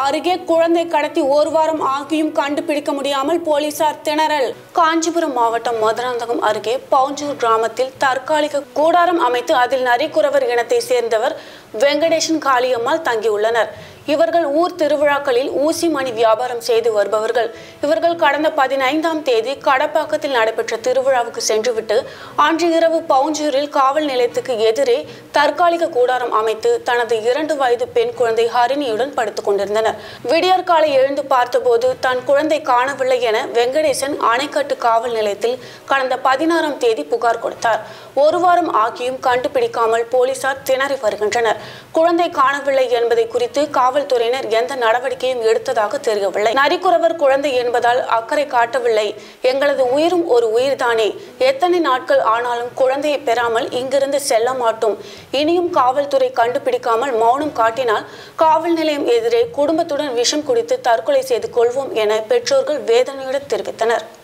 அருகே குழந்தை கடத்தி ஒரு வாரம் ஆகியும் கண்டுபிடிக்க முடியாமல் போலீசார் திணறல் காஞ்சிபுரம் மாவட்டம் மதுராந்தகம் அருகே பவுஞ்சூர் கிராமத்தில் தற்காலிக கூடாரம் அமைத்து அதில் நரிக்குறவர் இனத்தை சேர்ந்தவர் வெங்கடேசன் காளியம்மாள் தங்கியுள்ளனர் இவர்கள் ஊர் திருவிழாக்களில் ஊசி மணி வியாபாரம் செய்து வருபவர்கள் இவர்கள் கடந்த பதினைந்தாம் தேதி கடப்பாக்கத்தில் நடைபெற்ற திருவிழாவுக்கு சென்றுவிட்டு அன்று இரவு பவுஞ்சூரில் காவல் நிலையத்துக்கு எதிரே தற்காலிக கூடாரம் அமைத்து தனது இரண்டு வயது பெண் குழந்தை ஹரிணியுடன் படுத்துக் கொண்டிருந்தனர் விடியற் காலை எழுந்து பார்த்தபோது தன் குழந்தை காணவில்லை என வெங்கடேசன் அணைக்கட்டு காவல் நிலையத்தில் கடந்த பதினாறாம் தேதி புகார் கொடுத்தார் ஒரு வாரம் ஆகியும் கண்டுபிடிக்காமல் போலீசார் திணறி வருகின்றனர் குழந்தை காணவில்லை என்பதை குறித்து காவல்துறையினர் எந்த நடவடிக்கையும் எடுத்ததாக தெரியவில்லை நரிக்குறவர் குழந்தை என்பதால் அக்கறை காட்டவில்லை எங்களது உயிரும் ஒரு உயிர்தானே எத்தனை நாட்கள் ஆனாலும் குழந்தையை பெறாமல் இங்கிருந்து செல்ல மாட்டோம் இனியும் காவல்துறை கண்டுபிடிக்காமல் மௌனம் காட்டினால் காவல் நிலையம் எதிரே குடும்பத்துடன் விஷம் குடித்து தற்கொலை செய்து கொள்வோம் என பெற்றோர்கள் வேதனையுடன் தெரிவித்தனர்